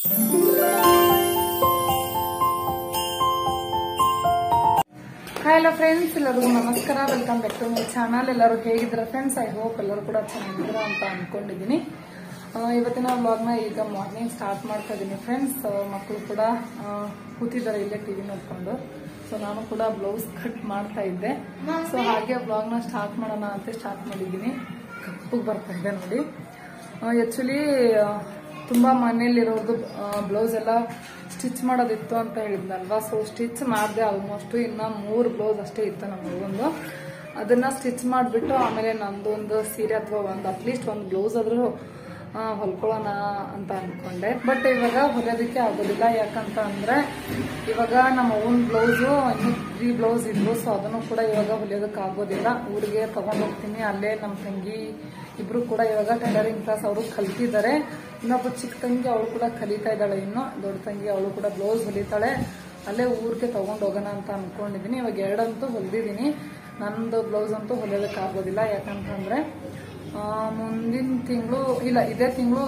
Hi hello friends ಎಲ್ಲರಿಗೂ ನಮಸ್ಕಾರ welcome back to my channel ಎಲ್ಲರೂ ಹೇಗಿದ್ದೀರಾ ಫ್ರೆಂಡ್ಸ್ ಐ ಹೋಪ್ ಎಲ್ಲರೂ ಕೂಡ ಚೆನ್ನಾಗಿದ್ದೀರಾ ಅಂತ ಅನ್ಕೊಂಡಿದ್ದೀನಿ ಆ, ಇವತ್ತಿನ ವ್ಲಾಗ್ನ ಈಗ ಮಾರ್ನಿಂಗ್ ಸ್ಟಾರ್ಟ್ ಮಾಡ್ತಾ ಇದ್ದೀನಿ ಫ್ರೆಂಡ್ಸ್ ಮಕ್ಕಳು ಕೂಡ ಆ, ಕೂತಿದ್ದಾರೆ ಇಲ್ಲೇ ಟಿವಿ ನೋಡ್ಕೊಂಡು ಸೊ ನಾನು ಕೂಡ ಬ್ಲೌಸ್ ಕಟ್ ಮಾಡ್ತಾ ಇದ್ದೆ ಸೊ ಹಾಗೆ ವ್ಲಾಗ್ನ ಸ್ಟಾರ್ಟ್ ಮಾಡೋಣ ಅಂತ ಸ್ಟಾರ್ಟ್ ಮಾಡಿದ್ದೀನಿ ಕಪ್ಪಗೆ ಬರ್ತಾ ಇದೆ ನೋಡಿ ಆಕ್ಚುಲಿ ತುಂಬಾ ಮನೇಲಿರೋದು ಬ್ಲೌಸ್ ಎಲ್ಲ ಸ್ಟಿಚ್ ಮಾಡೋದಿತ್ತು ಅಂತ ಹೇಳಿದ್ನಲ್ವಾ ಸೊ ಸ್ಟಿಚ್ ಮಾಡಿದೆ ಆಲ್ಮೋಸ್ಟ್ ಇನ್ನ ಮೂರು ಬ್ಲೌಸ್ ಅಷ್ಟೇ ಇತ್ತು ನಮ್ಮ ಹುಡುಗಂದು ಅದನ್ನ ಸ್ಟಿಚ್ ಮಾಡಿಬಿಟ್ಟು ಆಮೇಲೆ ನಂದು ಒಂದು ಸೀರೆ ಅಥವಾ ಒಂದು ಅಟ್ಲೀಸ್ಟ್ ಒಂದು ಬ್ಲೌಸ್ ಆದ್ರೂ ಆ, ಹೊಲ್ಕೊಳ್ಳೋಣ ಅಂತ ಅನ್ಕೊಂಡೆ ಬಟ್ ಇವಾಗ ಹೊಲಿಯೋದಕ್ಕೆ ಆಗೋದಿಲ್ಲ ಯಾಕಂತ ಅಂದ್ರೆ ಇವಾಗ ನಮ್ಮ ಓನ್ ಬ್ಲೌಸು ಇನ್ನು ತ್ರೀ ಬ್ಲೌಸ್ ಇದ್ವು ಸೊ ಅದನ್ನು ಕೂಡ ಇವಾಗ ಹೊಲಿಯೋದಕ್ಕೆ ಆಗೋದಿಲ್ಲ ಊರಿಗೆ ತಗೊಂಡ್ ಹೋಗ್ತೀನಿ ಅಲ್ಲೇ ನಮ್ಮ ತಂಗಿ ಇಬ್ರು ಕೂಡ ಇವಾಗ ಟೈಲರಿಂಗ್ ಕ್ಲಾಸ್ ಅವರು ಕಲ್ತಿದ್ದಾರೆ ಇನ್ನೊಬ್ಬ ಚಿಕ್ಕ ತಂಗಿ ಅವಳು ಕೂಡ ಕಲಿತಾ ಇದ್ದಾಳೆ ಇನ್ನು ದೊಡ್ಡ ತಂಗಿ ಅವಳು ಕೂಡ ಬ್ಲೌಸ್ ಹೊಲಿತಾಳೆ ಅಲ್ಲೇ ಊರಿಗೆ ತಗೊಂಡ್ ಹೋಗೋಣ ಅಂತ ಅನ್ಕೊಂಡಿದೀನಿ ಇವಾಗ ಎರಡಂತೂ ಹೊಲಿದಿದ್ದೀನಿ ನಂದು ಬ್ಲೌಸ್ ಅಂತೂ ಹೊಲಿಯೋದಕ್ಕೆ ಆಗೋದಿಲ್ಲ ಯಾಕಂತಂದ್ರೆ ಆ, ಮುಂದಿನ ತಿಂಗಳು ಇಲ್ಲ ಇದೇ ತಿಂಗಳು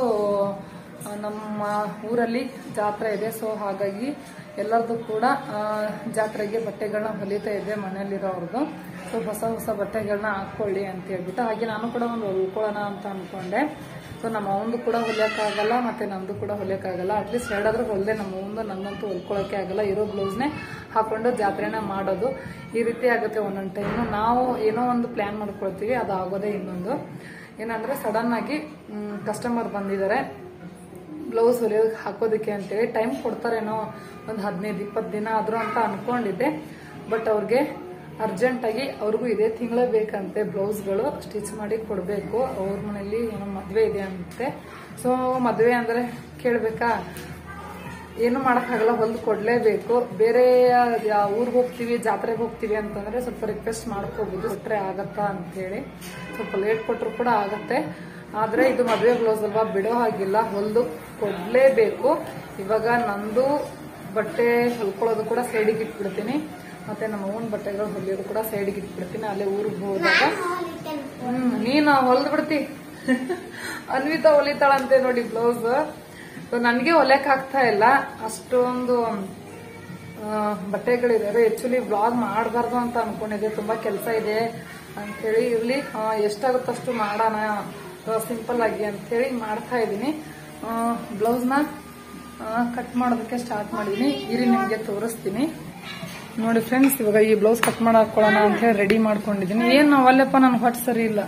ನಮ್ಮ ಊರಲ್ಲಿ ಜಾತ್ರೆ ಇದೆ ಸೊ ಹಾಗಾಗಿ ಎಲ್ಲರದು ಕೂಡ ಆ, ಜಾತ್ರೆಗೆ ಬಟ್ಟೆಗಳನ್ನ ಹೊಲಿತಾ ಇದ್ದೆ ಮನೆಯಲ್ಲಿರೋರ್ದು ಸೊ ಹೊಸ ಹೊಸ ಬಟ್ಟೆಗಳನ್ನ ಹಾಕೊಳ್ಳಿ ಅಂತ ಹೇಳ್ಬಿಟ್ಟು ಹಾಗೆ ನಾನು ಕೂಡ ಒಂದು ಹೊಲ್ಕೊಳ್ಳೋಣ ಅಂತ ಅನ್ಕೊಂಡೆ ಸೊ ನಮ್ಮ ಅವಂದು ಕೂಡ ಹೊಲಿಯೋಕ್ಕಾಗಲ್ಲ ಮತ್ತೆ ನಂದು ಕೂಡ ಹೊಲಿಯೋಕ್ಕಾಗಲ್ಲ ಅಟ್ಲೀಸ್ಟ್ ಎರಡಾದ್ರೂ ಹೊಲಿದೆ ನಮ್ಮ ಅವಂದು ನನ್ನಂತೂ ಹೊಲ್ಕೊಳ್ಳೋಕೆ ಆಗಲ್ಲ ಇರೋ ಬ್ಲೌಸ್ನೇ ಹಾಕೊಂಡು ಜಾತ್ರೆನ ಮಾಡೋದು ಈ ರೀತಿ ಆಗುತ್ತೆ ಒಂದೊಂದು ಟೈಮು ನಾವು ಏನೋ ಒಂದು ಪ್ಲಾನ್ ಮಾಡ್ಕೊಳ್ತೀವಿ ಅದು ಆಗೋದೇ ಇನ್ನೊಂದು ಏನಂದ್ರೆ ಸಡನ್ ಆಗಿ ಕಸ್ಟಮರ್ ಬಂದಿದ್ದಾರೆ ಬ್ಲೌಸ್ ಹೊಲಿಯೋದಕ್ಕೆ ಹಾಕೋದಕ್ಕೆ ಅಂತೇಳಿ ಟೈಮ್ ಕೊಡ್ತಾರೇನೋ ಒಂದು ಹದಿನೈದು ಇಪ್ಪತ್ತು ದಿನ ಆದ್ರೂ ಅಂತ ಅನ್ಕೊಂಡಿದ್ದೆ ಬಟ್ ಅವ್ರಿಗೆ ಅರ್ಜೆಂಟಾಗಿ ಅವ್ರಿಗೂ ಇದೇ ತಿಂಗಳೇ ಬೇಕಂತೆ ಬ್ಲೌಸ್ಗಳು ಸ್ಟಿಚ್ ಮಾಡಿ ಕೊಡಬೇಕು ಅವ್ರ ಮನೇಲಿ ಏನೋ ಮದುವೆ ಇದೆ ಅಂತೆ ಸೊ ಮದುವೆ ಅಂದ್ರೆ ಕೇಳಬೇಕಾ ಏನು ಮಾಡೋಕ್ಕಾಗಲ್ಲ ಹೊಲ್ದು ಕೊಡ್ಲೇಬೇಕು ಬೇರೆ ಊರಿಗೆ ಹೋಗ್ತೀವಿ ಜಾತ್ರೆಗೆ ಹೋಗ್ತೀವಿ ಅಂತಂದ್ರೆ ಸ್ವಲ್ಪ ರಿಕ್ವೆಸ್ಟ್ ಮಾಡ್ಕೋಬಹುದು ಕೊಟ್ರೆ ಆಗತ್ತಾ ಅಂತೇಳಿ ಸ್ವಲ್ಪ ಲೇಟ್ ಕೊಟ್ಟರು ಕೂಡ ಆಗತ್ತೆ ಆದ್ರೆ ಇದು ಮದುವೆ ಬ್ಲೌಸ್ ಅಲ್ವಾ ಬಿಡೋ ಹಾಗಿಲ್ಲ ಹೊಲ್ದು ಕೊಡ್ಲೇಬೇಕು ಇವಾಗ ನಂದು ಬಟ್ಟೆ ಹೊಲ್ಕೊಳ್ಳೋದು ಕೂಡ ಸೈಡಿಗೆ ಇಟ್ಬಿಡ್ತೀನಿ ಮತ್ತೆ ನಮ್ಮ ಓನ್ ಬಟ್ಟೆಗಳು ಹೊಲಿಯೋದು ಕೂಡ ಸೈಡಿಗೆ ಇಟ್ಬಿಡ್ತೀನಿ ಅಲ್ಲೇ ಊರಿಗೆ ಹೋದಾಗ ಹ್ಮ್ ನೀನು ಹೊಲ್ದ್ ಬಿಡ್ತಿ ಅನ್ವಿತಾ ಹೊಲಿತಾಳಂತೆ ನೋಡಿ ಬ್ಲೌಸ್ ನನಗೆ ಹೊಲಿಯಕ್ ಆಗ್ತಾ ಇಲ್ಲ ಅಷ್ಟೊಂದು ಆ, ಬಟ್ಟೆಗಳಿದಾವೆ ಆಕ್ಚುಲಿ ಬ್ಲಾಗ್ ಮಾಡಬಾರ್ದು ಅಂತ ಅನ್ಕೊಂಡಿದ್ದೆ ತುಂಬಾ ಕೆಲಸ ಇದೆ ಅಂತೇಳಿ ಇರ್ಲಿ ಆ, ಎಷ್ಟಾಗುತ್ತೋ ಅಷ್ಟು ಮಾಡೋಣ ಸಿಂಪಲ್ ಆಗಿ ಅಂತೇಳಿ ಮಾಡ್ತಾ ಇದ್ದೀನಿ ಬ್ಲೌಸ್ನ ಕಟ್ ಮಾಡೋದಕ್ಕೆ ಸ್ಟಾರ್ಟ್ ಮಾಡಿದೀನಿ ಇರಿ ನಿಮಗೆ ತೋರಿಸ್ತೀನಿ ನೋಡಿ ಫ್ರೆಂಡ್ಸ್ ಇವಾಗ ಈ ಬ್ಲೌಸ್ ಕಟ್ ಮಾಡಾಕೊಳ್ಳೋಣ ಅಂತ ಹೇಳಿ ರೆಡಿ ಮಾಡ್ಕೊಂಡಿದ್ದೀನಿ ಏನು ಅವಲ್ಲಪ್ಪ ನನ್ ಹೊಟ್ಟೆ ಸರಿ ಇಲ್ಲ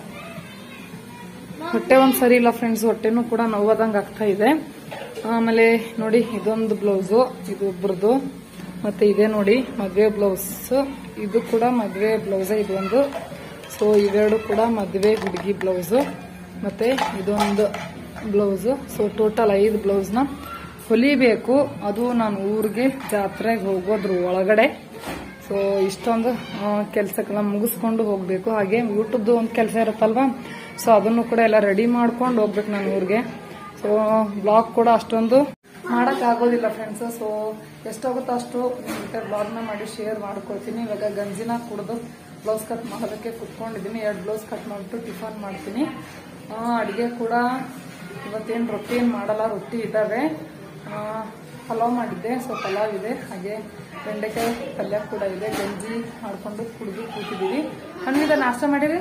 ಹೊಟ್ಟೆ ಒಂದ್ ಸರಿ ಇಲ್ಲ ಫ್ರೆಂಡ್ಸ್ ಹೊಟ್ಟೆನೂ ಕೂಡ ನೋವಾದಂಗ ಆಗ್ತಾ ಇದೆ ಆಮೇಲೆ ನೋಡಿ ಇದೊಂದು ಬ್ಲೌಸು ಇದು ಒಬ್ರದ್ದು ಮತ್ತೆ ಇದೆ ನೋಡಿ ಮದ್ವೆ ಬ್ಲೌಸ್ ಇದು ಕೂಡ ಮದ್ವೆ ಬ್ಲೌಸ್ ಇದೊಂದು ಸೊ ಇವೆರಡು ಕೂಡ ಮದ್ವೆ ಹುಡುಗಿ ಬ್ಲೌಸು ಮತ್ತೆ ಇದೊಂದು ಬ್ಲೌಸು ಸೊ ಟೋಟಲ್ ಐದು ಬ್ಲೌಸ್ನ ಹೊಲಿಬೇಕು ಅದು ನಾನು ಊರಿಗೆ ಜಾತ್ರೆಗೆ ಹೋಗೋದ್ರ ಒಳಗಡೆ ಸೊ ಇಷ್ಟೊಂದು ಕೆಲಸಕ್ಕೆಲ್ಲ ಮುಗಿಸ್ಕೊಂಡು ಹೋಗ್ಬೇಕು ಹಾಗೆ ಯೂಟ್ಯೂಬ್ದು ಒಂದು ಕೆಲಸ ಇರುತ್ತಲ್ವಾ ಸೊ ಅದನ್ನು ಕೂಡ ಎಲ್ಲ ರೆಡಿ ಮಾಡ್ಕೊಂಡು ಹೋಗ್ಬೇಕು ನಾನು ಊರಿಗೆ ಸೊ ಬ್ಲಾಗ್ ಕೂಡ ಅಷ್ಟೊಂದು ಮಾಡಕ್ ಆಗೋದಿಲ್ಲ ಫ್ರೆಂಡ್ಸ್ ಸೊ ಎಷ್ಟಾಗುತ್ತೋ ಅಷ್ಟು ನಿಮ್ ಜೊತೆ ಬ್ಲಾಗ್ನ ಮಾಡಿ ಶೇರ್ ಮಾಡ್ಕೊಳ್ತೀನಿ ಇವಾಗ ಗಂಜಿನ ಕುಡಿದು ಬ್ಲೌಸ್ ಕಟ್ ಮಾಡೋದಕ್ಕೆ ಕುತ್ಕೊಂಡಿದ್ದೀನಿ ಎರಡು ಬ್ಲೌಸ್ ಕಟ್ ಮಾಡಿಬಿಟ್ಟು ಟಿಫನ್ ಮಾಡ್ತೀನಿ ಅಡುಗೆ ಕೂಡ ಇವತ್ತೇನು ರೊಟ್ಟಿ ಏನು ಮಾಡಲ್ಲ ರೊಟ್ಟಿ ಇದ್ದಾವೆ ಆ, ಪಲಾವ್ ಮಾಡಿದ್ದೆ ಸೊ ಪಲಾವ್ ಇದೆ ಹಾಗೆ ಬೆಂಡೆಕಾಯಿ ಪಲ್ಯ ಕೂಡ ಇದೆ ಗಂಜಿ ಮಾಡ್ಕೊಂಡು ಕುಡಿದು ಕೂತಿದ್ದೀವಿ ಹಣ್ಣಿದೆ ನಾಷ್ಟ ಮಾಡಿರಿ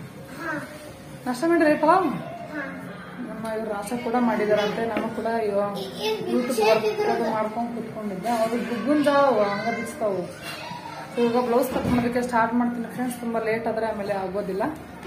ನಾಷ್ಟ ಮಾಡಿರಿ ಪಲಾವ್ ನಮ್ಮ ಇವ್ರು ನಾಷ್ಟ ಕೂಡ ಮಾಡಿದಾರಂತೆ ನಾನು ಕೂಡ ಯೂಟ್ಯೂಬ್ ವರ್ಕ್ ಅದು ಮಾಡ್ಕೊಂಡು ಕೂತ್ಕೊಂಡಿದ್ದೆ ಅವ್ರು ಗುಗ್ಗುನ್ ಜಾವ ಹಂಗ ಬಿಚ್ತಾವು ಸೊ ಈಗ ಬ್ಲೌಸ್ ಕಟ್ ಮಾಡೋದಕ್ಕೆ ಸ್ಟಾರ್ಟ್ ಮಾಡ್ತೀನಿ ಫ್ರೆಂಡ್ಸ್ ತುಂಬಾ ಲೇಟ್ ಆದ್ರೆ ಆಮೇಲೆ ಆಗೋದಿಲ್ಲ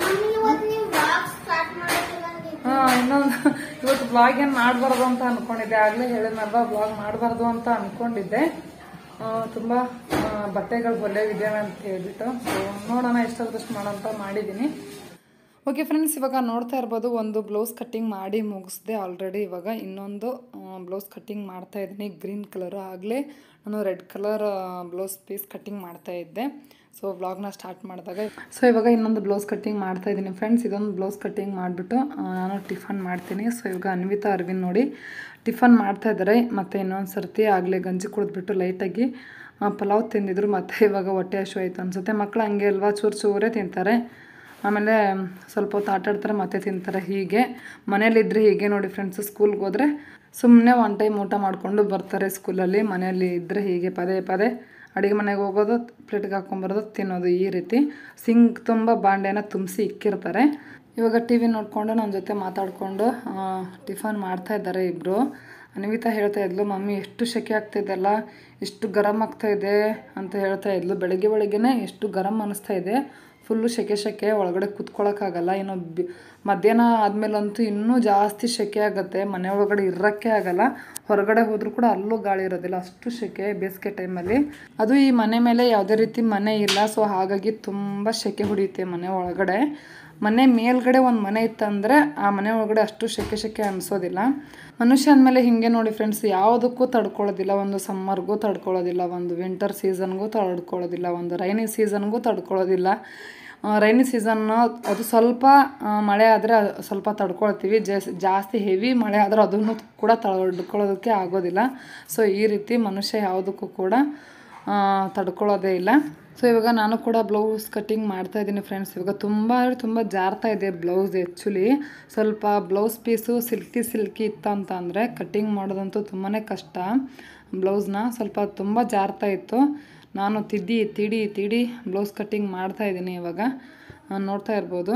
ಹಾ ಇನ್ನೊಂದು ಇವತ್ತು ಬ್ಲಾಗ್ ಏನ್ ಮಾಡಬಾರ್ದು ಅಂತ ಅನ್ಕೊಂಡಿದ್ದೆ ಆಗ್ಲೇ ಹೇಳಿದ್ನಲ್ವಾ ಬ್ಲಾಗ್ ಮಾಡಬಾರ್ದು ಅಂತ ಅನ್ಕೊಂಡಿದ್ದೆ ಆ, ತುಂಬಾ ಆ, ಬಟ್ಟೆಗಳು ಹೊಲೆವಿದ್ದಾವೆ ಅಂತ ಹೇಳ್ಬಿಟ್ಟು ಸೊ ನೋಡೋಣ ಎಷ್ಟಾದಷ್ಟು ಮಾಡೋಂತ ಮಾಡಿದ್ದೀನಿ ಓಕೆ ಫ್ರೆಂಡ್ಸ್ ಇವಾಗ ನೋಡ್ತಾ ಇರ್ಬೋದು ಒಂದು ಬ್ಲೌಸ್ ಕಟ್ಟಿಂಗ್ ಮಾಡಿ ಮುಗಿಸ್ದೆ ಆಲ್ರೆಡಿ ಇವಾಗ ಇನ್ನೊಂದು ಬ್ಲೌಸ್ ಕಟ್ಟಿಂಗ್ ಮಾಡ್ತಾ ಇದ್ದೀನಿ ಗ್ರೀನ್ ಕಲರ್ ಆಗಲೇ ನಾನು red colour blouse piece cutting ಮಾಡ್ತಾ ಇದ್ದೆ ಸೊ ವ್ಲಾಗ್ನ ಸ್ಟಾರ್ಟ್ ಮಾಡಿದಾಗ ಸೊ ಇವಾಗ ಇನ್ನೊಂದು ಬ್ಲೌಸ್ ಕಟ್ಟಿಂಗ್ ಮಾಡ್ತಾ ಇದ್ದೀನಿ ಫ್ರೆಂಡ್ಸ್ ಇದೊಂದು ಬ್ಲೌಸ್ ಕಟ್ಟಿಂಗ್ ಮಾಡಿಬಿಟ್ಟು ನಾನು ಟಿಫನ್ ಮಾಡ್ತೀನಿ ಸೊ ಇವಾಗ ಅನ್ವಿತಾ ಅರವಿಂದ್ ನೋಡಿ ಟಿಫನ್ ಮಾಡ್ತಾ ಇದ್ದಾರೆ ಮತ್ತು ಇನ್ನೊಂದು ಸರ್ತಿ ಆಗಲೇ ಗಂಜಿ ಕುಡಿದ್ಬಿಟ್ಟು ಲೈಟಾಗಿ ಪಲಾವ್ ತಿಂದಿದ್ರು ಮತ್ತು ಇವಾಗ ಹೊಟ್ಟೆ ಹಶು ಆಯಿತು ಅನಿಸುತ್ತೆ ಮಕ್ಕಳು ಹಂಗೆ ಅಲ್ವಾ ಚೂರು ಚೂರೇ ತಿಂತಾರೆ ಆಮೇಲೆ ಸ್ವಲ್ಪ ಹೊತ್ತು ಆಟ ಆಡ್ತಾರೆ ಮತ್ತೆ ತಿಂತಾರೆ ಹೀಗೆ ಮನೇಲಿದ್ರೆ ಹೀಗೆ ನೋಡಿ ಫ್ರೆಂಡ್ಸ್ ಸ್ಕೂಲ್ಗೆ ಹೋದರೆ ಸುಮ್ಮನೆ ಒನ್ ಟೈಮ್ ಊಟ ಮಾಡಿಕೊಂಡು ಬರ್ತಾರೆ ಸ್ಕೂಲಲ್ಲಿ ಮನೆಯಲ್ಲಿ ಇದ್ದರೆ ಹೀಗೆ ಪದೇ ಪದೇ ಅಡುಗೆ ಮನೆಗೆ ಹೋಗೋದು ಪ್ಲೇಟ್ಗೆ ಹಾಕ್ಕೊಂಬರೋದು ತಿನ್ನೋದು ಈ ರೀತಿ ಸಿಂಕ್ ತುಂಬ ಬಾಂಡೆನ ತುಂಬಿಸಿ ಇಕ್ಕಿರ್ತಾರೆ ಇವಾಗ ಟಿ ವಿ ನೋಡಿಕೊಂಡು ನನ್ನ ಜೊತೆ ಮಾತಾಡಿಕೊಂಡು ಟಿಫನ್ ಮಾಡ್ತಾ ಇದ್ದಾರೆ ಇಬ್ಬರು ಅನ್ವಿತಾ ಹೇಳ್ತಾ ಇದ್ಲು ಮಮ್ಮಿ ಎಷ್ಟು ಸೆಕೆ ಆಗ್ತಾಯಿದ್ದಲ್ಲ ಎಷ್ಟು ಗರಂ ಆಗ್ತಾ ಇದೆ ಅಂತ ಹೇಳ್ತಾ ಇದ್ಲು ಬೆಳಗ್ಗೆ ಬೆಳಗ್ಗೆನೇ ಎಷ್ಟು ಗರಂ ಅನ್ನಿಸ್ತಾ ಇದೆ ಫುಲ್ಲು ಸೆಕೆ ಸೆಕೆ ಒಳಗಡೆ ಕುತ್ಕೊಳ್ಳೋಕ್ಕಾಗಲ್ಲ ಇನ್ನು ಬಿ ಮಧ್ಯಾಹ್ನ ಆದಮೇಲಂತೂ ಇನ್ನೂ ಜಾಸ್ತಿ ಸೆಕೆ ಆಗುತ್ತೆ ಮನೆ ಒಳಗಡೆ ಇರೋಕ್ಕೆ ಆಗಲ್ಲ ಹೊರಗಡೆ ಹೋದರೂ ಕೂಡ ಅಲ್ಲೂ ಗಾಳಿ ಇರೋದಿಲ್ಲ ಅಷ್ಟು ಸೆಕೆ ಬೇಸಿಗೆ ಟೈಮಲ್ಲಿ ಅದು ಈ ಮನೆ ಮೇಲೆ ಯಾವುದೇ ರೀತಿ ಮನೆ ಇಲ್ಲ ಸೊ ಹಾಗಾಗಿ ತುಂಬ ಸೆಕೆ ಹೊಡೆಯುತ್ತೆ ಮನೆ ಒಳಗಡೆ ಮನೆ ಮೇಲ್ಗಡೆ ಒಂದು ಮನೆ ಇತ್ತಂದರೆ ಆ ಮನೆ ಒಳಗಡೆ ಅಷ್ಟು ಸೆಕೆ ಸೆಕೆ ಅನಿಸೋದಿಲ್ಲ ಮನುಷ್ಯ ಅಂದಮೇಲೆ ಹಿಂಗೆ ನೋಡಿ ಫ್ರೆಂಡ್ಸ್ ಯಾವುದಕ್ಕೂ ತಡ್ಕೊಳ್ಳೋದಿಲ್ಲ ಒಂದು ಸಮ್ಮರ್ಗೂ ತಡ್ಕೊಳ್ಳೋದಿಲ್ಲ ಒಂದು ವಿಂಟರ್ ಸೀಸನ್ಗೂ ತಡ್ಕೊಳ್ಳೋದಿಲ್ಲ ಒಂದು ರೈನಿ ಸೀಸನ್ಗೂ ತಡ್ಕೊಳ್ಳೋದಿಲ್ಲ ರೈನಿ ಸೀಸನ್ನು ಅದು ಸ್ವಲ್ಪ ಆ, ಮಳೆ ಆದರೆ ಸ್ವಲ್ಪ ತಡ್ಕೊಳ್ತೀವಿ ಜಾಸ್ ಜಾಸ್ತಿ ಹೆವಿ ಮಳೆ ಆದರೆ ಅದನ್ನು ಕೂಡ ತಡ್ಕೊಳ್ಳೋದಕ್ಕೆ ಆಗೋದಿಲ್ಲ ಸೊ ಈ ರೀತಿ ಮನುಷ್ಯ ಯಾವುದಕ್ಕೂ ಕೂಡ ಆ, ತಡ್ಕೊಳ್ಳೋದೇ ಇಲ್ಲ ಸೊ ಇವಾಗ ನಾನು ಕೂಡ ಬ್ಲೌಸ್ ಕಟ್ಟಿಂಗ್ ಮಾಡ್ತಾ ಇದ್ದೀನಿ ಫ್ರೆಂಡ್ಸ್ ಇವಾಗ ತುಂಬ ಅಂದರೆ ತುಂಬ ಜಾರ್ತಾ ಇದೆ ಬ್ಲೌಸ್ ಆ್ಯಕ್ಚುಲಿ ಸ್ವಲ್ಪ ಬ್ಲೌಸ್ ಪೀಸು ಸಿಲ್ಕಿ ಸಿಲ್ಕಿ ಇತ್ತು ಅಂತ ಅಂದರೆ ಕಟ್ಟಿಂಗ್ ಮಾಡೋದಂತೂ ತುಂಬಾ ಕಷ್ಟ ಬ್ಲೌಸ್ನ ಸ್ವಲ್ಪ ತುಂಬ ಜಾರ್ತಾ ಇತ್ತು ನಾನು ತಿದ್ದಿ ತಿಡಿ ತಿಡಿ ಬ್ಲೌಸ್ ಕಟ್ಟಿಂಗ್ ಮಾಡ್ತಾ ಇದ್ದೀನಿ ಇವಾಗ ಆ, ನೋಡ್ತಾ ಇರ್ಬೋದು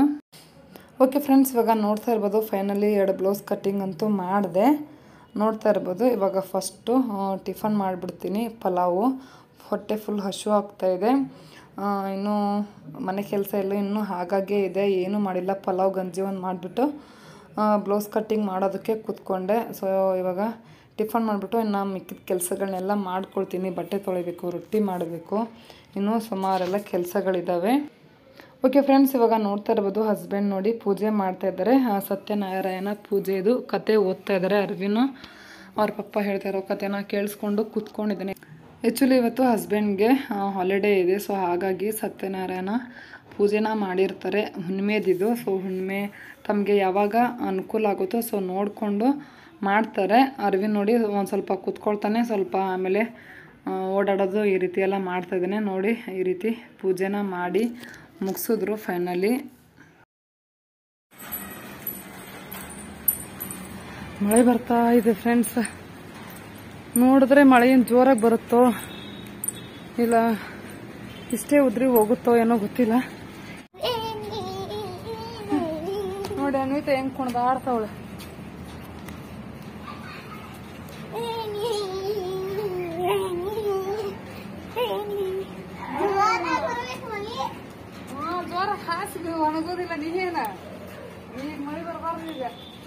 ಓಕೆ ಫ್ರೆಂಡ್ಸ್ ಇವಾಗ ನೋಡ್ತಾ ಇರ್ಬೋದು ಫೈನಲಿ ಎರಡು ಬ್ಲೌಸ್ ಕಟ್ಟಿಂಗ್ ಅಂತೂ ಮಾಡಿದೆ ನೋಡ್ತಾ ಇರ್ಬೋದು ಇವಾಗ ಫಸ್ಟು ಟಿಫನ್ ಮಾಡಿಬಿಡ್ತೀನಿ ಪಲಾವು ಹೊಟ್ಟೆ ಫುಲ್ ಹಸು ಆಗ್ತಾಯಿದೆ ಇನ್ನು ಮನೆ ಕೆಲಸ ಎಲ್ಲ ಇನ್ನೂ ಹಾಗಾಗೇ ಇದೆ ಏನೂ ಮಾಡಿಲ್ಲ ಪಲಾವ್ ಗಂಜಿ ಒಂದು ಮಾಡಿಬಿಟ್ಟು ಬ್ಲೌಸ್ ಕಟ್ಟಿಂಗ್ ಮಾಡೋದಕ್ಕೆ ಕೂತ್ಕೊಂಡೆ ಸೊ ಇವಾಗ ಟಿಫನ್ ಮಾಡಿಬಿಟ್ಟು ಇನ್ನು ಮಿಕ್ಕಿದ ಕೆಲಸಗಳನ್ನೆಲ್ಲ ಮಾಡ್ಕೊಳ್ತೀನಿ ಬಟ್ಟೆ ತೊಳಿಬೇಕು ರೊಟ್ಟಿ ಮಾಡಬೇಕು ಇನ್ನೂ ಸುಮಾರೆಲ್ಲ ಕೆಲಸಗಳಿದ್ದಾವೆ ಓಕೆ ಫ್ರೆಂಡ್ಸ್ ಇವಾಗ ನೋಡ್ತಾ ಇರ್ಬೋದು ಹಸ್ಬೆಂಡ್ ನೋಡಿ ಪೂಜೆ ಮಾಡ್ತಾ ಇದ್ದಾರೆ ಆ, ಸತ್ಯನಾರಾಯಣ ಪೂಜೆ ಇದು ಕತೆ ಓದ್ತಾ ಇದ್ದಾರೆ ಅರ್ವಿನು ಅವ್ರ ಪಪ್ಪ ಹೇಳ್ತಾ ಇರೋ ಕತೆನ ಕೇಳಿಸ್ಕೊಂಡು ಕೂತ್ಕೊಂಡಿದ್ದೀನಿ ಆ್ಯಕ್ಚುಲಿ ಇವತ್ತು ಹಸ್ಬೆಂಡ್ಗೆ ಹಾಲಿಡೇ ಇದೆ ಸೊ ಹಾಗಾಗಿ ಸತ್ಯನಾರಾಯಣ ಪೂಜೆನ ಮಾಡಿರ್ತಾರೆ ಹುಣ್ಮೆದಿದು ಸೊ ಹುಣ್ಮೆ ತಮಗೆ ಯಾವಾಗ ಅನುಕೂಲ ಆಗುತ್ತೋ ಸೊ ನೋಡಿಕೊಂಡು ಮಾಡ್ತಾರೆ ಅರ್ವಿನ್ ನೋಡಿ ಒಂದು ಸ್ವಲ್ಪ ಕೂತ್ಕೊಳ್ತಾನೆ ಸ್ವಲ್ಪ ಆಮೇಲೆ ಆ, ಓಡಾಡೋದು ಈ ರೀತಿ ಎಲ್ಲ ಮಾಡ್ತಾ ಇದ್ದಾನೆ ನೋಡಿ ಈ ರೀತಿ ಪೂಜೆನ ಮಾಡಿ ಮುಗಿಸಿದ್ರು ಫೈನಲಿ ಮಳೆ ಬರ್ತಾ ಇದೆ ಫ್ರೆಂಡ್ಸ್ ನೋಡಿದ್ರೆ ಮಳೆ ಏನು ಜೋರಾಗಿ ಬರುತ್ತೋ ಇಲ್ಲ ಇಷ್ಟೇ ಉದ್ರಿ ಹೋಗುತ್ತೋ ಏನೋ ಗೊತ್ತಿಲ್ಲ ನೋಡಿ ಅನ್ವಿತ ಹೆಂಗ್ ಕುಣ್ದಾಡ್ತಾವಳೆ ಜೋರ ಹಾಸಿಗೆ ಒಣಗೋದಿಲ್ಲ ನೀವೇನ ಈಗ ಮಳೆ ಬರಬಾರ್ದು ಈಗ